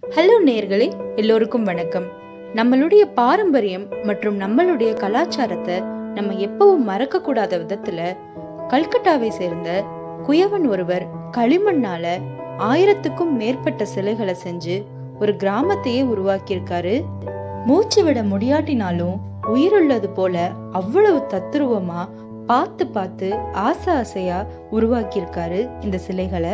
hello நேர்களே எல்லோருக்கும் வணக்கம் நம்மளுடைய பாரம்பரியம் மற்றும் நம்மளுடைய கலாச்சாரத்தை நம்ம எப்பவும் மறக்க கூடாத விதத்துல கல்கட்டாவை சேர்ந்த குயவன் ஒருவர் களிமண்ணால ஆயிரத்துக்கும் மேற்பட்ட சிலைகளை செஞ்சு ஒரு கிராமத்தையே உருவாக்கியிருக்காரு மூச்சு விட முடியாட்டினாலும் உயிருள்ளது போல அவ்வளவு தத்துருவமா பார்த்து பார்த்து ஆசை ஆசையா உருவாக்கியிருக்காரு இந்த சிலைகளை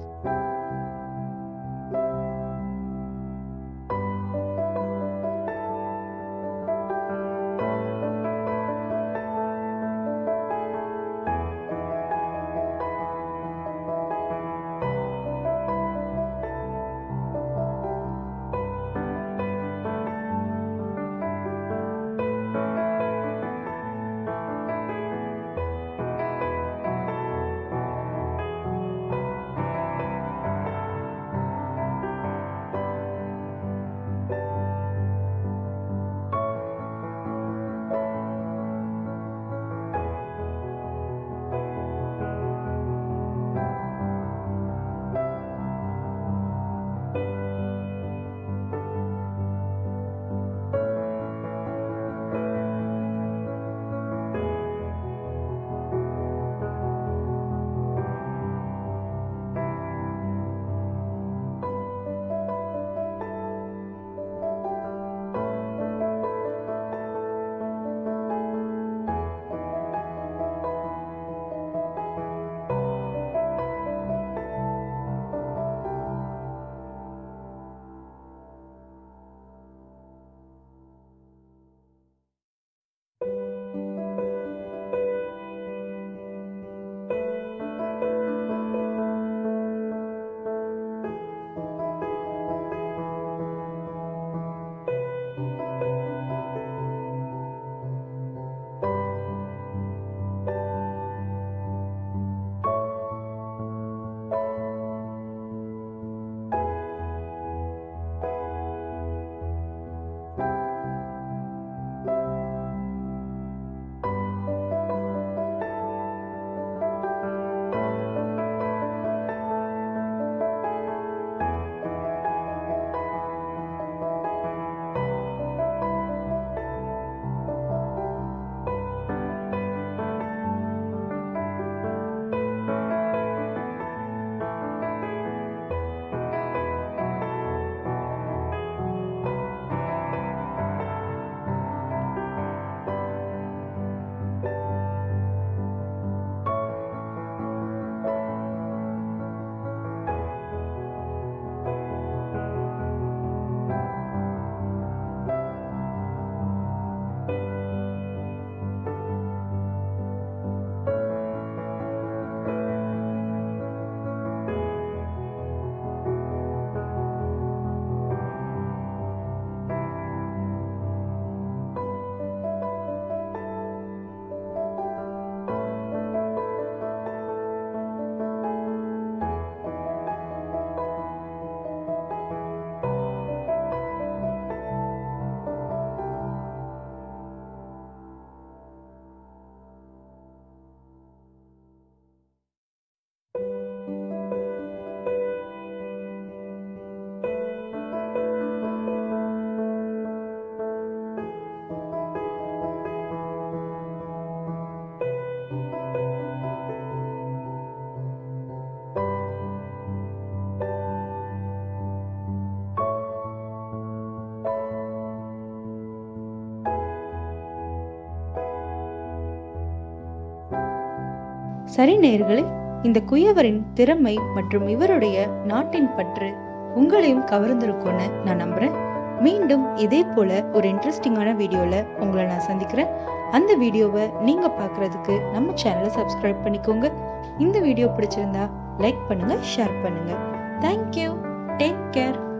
சரி நேர்களே இந்த குயவரின் திறமை மற்றும் இவருடைய நாட்டின் பற்று உங்களையும் கவர்ந்திருக்கும்னு நான் நம்புறேன் மீண்டும் இதே போல ஒரு இன்ட்ரெஸ்டிங்கான வீடியோல உங்களை நான் சந்திக்கிறேன் அந்த வீடியோவை நீங்க பார்க்கிறதுக்கு நம்ம சேனலை சப்ஸ்கிரைப் பண்ணிக்கோங்க இந்த வீடியோ பிடிச்சிருந்தா லைக் பண்ணுங்க ஷேர் பண்ணுங்க தேங்க்யூ டேக் கேர்